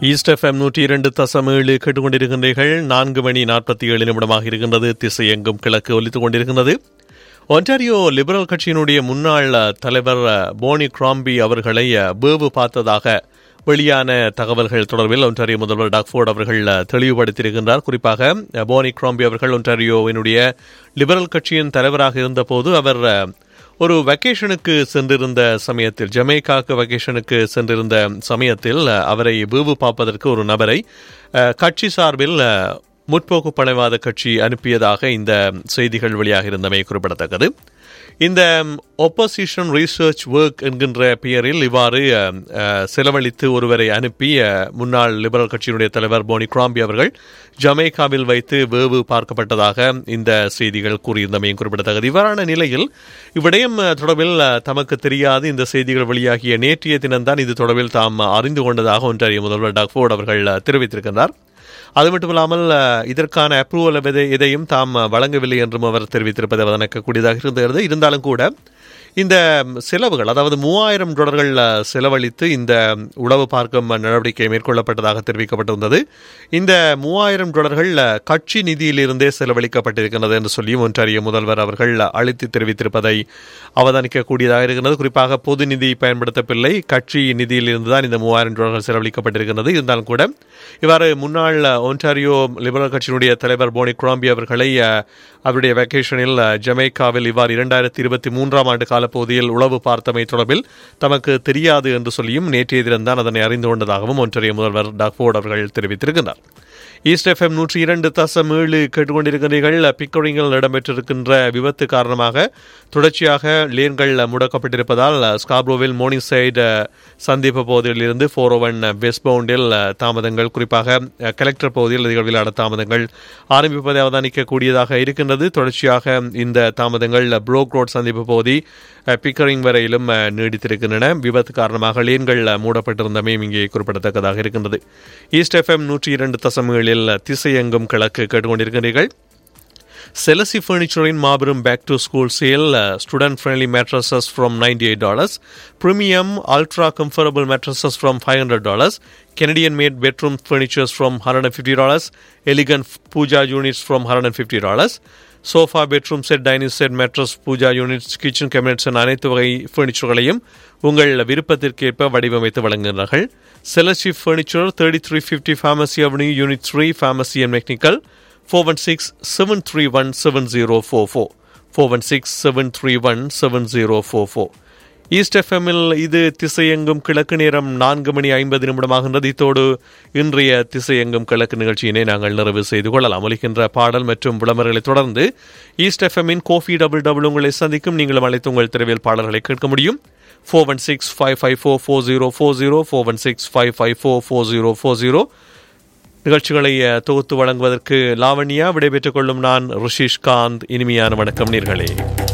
east FM நூற்றி இரண்டு தசம் ஏழு கேட்டுக்கொண்டிருக்கின்றீர்கள் நான்கு மணி நாற்பத்தி ஏழு நிமிடமாக இருக்கின்றது திசை எங்கும் கிழக்கு ஒலித்துக் கொண்டிருக்கின்றது ஒன்டாரியோ லிபரல் கட்சியினுடைய முன்னாள் தலைவர் போனி கிராம்பி அவர்களை வேவு பார்த்ததாக வெளியான தகவல்கள் தொடர்பில் ஒன்டாரியோ முதல்வர் டாக்ஃபோர்ட் அவர்கள் தெளிவுபடுத்தியிருக்கின்றார் குறிப்பாக போனி கிராம்பி அவர்கள் ஒன்டாரியோவினுடைய லிபரல் கட்சியின் தலைவராக இருந்தபோது அவர் ஒரு வெக்கேஷனுக்கு சென்றிருந்த சமயத்தில் ஜமேக்காக்கு வெக்கேஷனுக்கு சென்றிருந்த சமயத்தில் அவரை வீவு பார்ப்பதற்கு ஒரு நபரை கட்சி சார்பில் முற்போக்கு பணைவாத கட்சி அனுப்பியதாக இந்த செய்திகள் வெளியாக இருந்தமை குறிப்பிடத்தக்கது இந்த ஒப்போசிஷன் ரீசர்ச் ஒர்க் என்கின்ற பெயரில் இவ்வாறு செலவழித்து ஒருவரை அனுப்பி முன்னாள் லிபரல் கட்சியினுடைய தலைவர் போனி கிராம்பி அவர்கள் ஜமேக்காவில் வைத்து வேவு பார்க்கப்பட்டதாக இந்த செய்திகள் கூறியிருந்தமையும் குறிப்பிடத்தக்கது இவ்வாறான நிலையில் இவ்விடயம் தொடர்பில் தமக்கு தெரியாது இந்த செய்திகள் வெளியாகிய நேற்றைய தினம்தான் இது தொடர்பில் தாம் அறிந்து கொண்டதாக ஒன்றிய முதல்வர் டாக்ஃபோர்ட் அவர்கள் தெரிவித்திருக்கின்றார் அது மட்டுமில்லாமல் இதற்கான அப்ரூவல் எதையும் தாம் வழங்கவில்லை என்றும் அவர் தெரிவித்திருப்பது அவதனக்கக்கூடியதாக இருந்தது இருந்தாலும் கூட இந்த செலவுகள் அதாவது மூவாயிரம் டாலர்கள் செலவழித்து இந்த உளவு பார்க்கும் நடவடிக்கை மேற்கொள்ளப்பட்டதாக தெரிவிக்கப்பட்டிருந்தது இந்த மூவாயிரம் டாலர்கள் கட்சி நிதியிலிருந்தே செலவழிக்கப்பட்டிருக்கிறது என்று சொல்லியும் ஒன்றிய முதல்வர் அவர்கள் அழைத்து தெரிவித்திருப்பதை அவதானிக்கக்கூடியதாக இருக்கிறது குறிப்பாக பொது நிதி பயன்படுத்தவில்லை கட்சி நிதியிலிருந்து தான் இந்த மூவாயிரம் டாலர்கள் செலவழிக்கப்பட்டிருக்கிறது இருந்தாலும் கூட இவ்வாறு முன்னாள் ஒன்டாரியோ லிபரல் கட்சியினுடைய தலைவர் போனி குராம்பி அவர்களை அவருடைய வெக்கேஷனில் ஜமைக்காவில் இவ்வாறு இரண்டாயிரத்தி இருபத்தி மூன்றாம் ஆண்டு காலப்பகுதியில் உளவு பார்த்தமை தொடர்பில் தமக்கு தெரியாது என்று சொல்லியும் நேற்றைய தினம்தான் அதனை அறிந்து கொண்டதாகவும் ஒன்றிய முதல்வர் டாக்போர்ட் அவர்கள் தெரிவித்திருக்கிறார் ஈஸ்ட் எஃப்எம் நூற்றி இரண்டு தசம் ஏழு கேட்டுக்கொண்டிருக்கிறீர்கள் பிக்கரிங்கில் இடம்பெற்றிருக்கின்ற விபத்து காரணமாக தொடர்ச்சியாக லேன்கள் முடக்கப்பட்டிருப்பதால் ஸ்காப்ரோவில் மோர்னிங் சைடு சந்திப்பு பகுதியிலிருந்து ஃபோர் ஒன் வெஸ்ட் பவுண்டில் தாமதங்கள் குறிப்பாக கலெக்டர் பகுதியில் நிகழ்வில் தாமதங்கள் ஆரம்பிப்பதை அவதானிக்கக்கூடியதாக இருக்கின்றது தொடர்ச்சியாக இந்த தாமதங்கள் புரோக் ரோட் சந்திப்பு பகுதி பிக்கரிங் வரையிலும் நீடித்திருக்கின்றன விபத்து காரணமாக லேன்கள் மூடப்பட்டிருந்தமையும் இங்கே குறிப்பிடத்தக்கதாக இருக்கின்றது ஈஸ்ட் எஃப்எம் நூற்றி இரண்டு தசம் ஏழில் திசையெங்கும் கிழக்கு கேட்டுக்கொண்டிருக்கிறீர்கள் செலசி ஃபர்னிச்சரின் மாபெரும் back to school sale student friendly mattresses from ninety eight dollars premium ultra comfortable mattresses from five hundred dollars Canadian made bedroom furnitures from $150, elegant puja units from $150, sofa bedroom set dining set mattress puja units kitchen cabinets அனைத்து வகை ஃபர்னிச்சர்களையும் உங்கள் விருப்பத்திற்கேற்ப வடிவமைத்து வழங்குகிறார்கள் செலசி furniture thirty three fifty pharmacy அவனி unit three pharmacy and McNicoll four one six seven three one seven zero four four four one six seven three one seven zero four four east எஃப்எம்மில் இது திசையெங்கும் கிழக்கு நேரம் நான்கு மணி ஐம்பது நிமிடமாகின்றது இத்தோடு இன்றைய திசையெங்கும் கிழக்கு நிகழ்ச்சியினை நாங்கள் நிறைவு செய்து கொள்ளலாம் ஒலிக்கின்ற பாடல் மற்றும் விளம்பரங்களை தொடர்ந்து ஈஸ்ட் எஃப்எம்மின் கோஃபி டபுள் டபுள் உங்களை சந்திக்கும் நீங்களும் அழைத்து உங்கள் திரைவியல் பாடல்களை கேட்க முடியும் four one six five five four four zero four zero four one six five five four four zero four zero நிகழ்ச்சிகளை தொகுத்து வழங்குவதற்கு லாவண்யா விடைபெற்றுக் கொள்ளும் நான் ரிஷிஷ் காந்த் இனிமையான வணக்கம் நீர்களே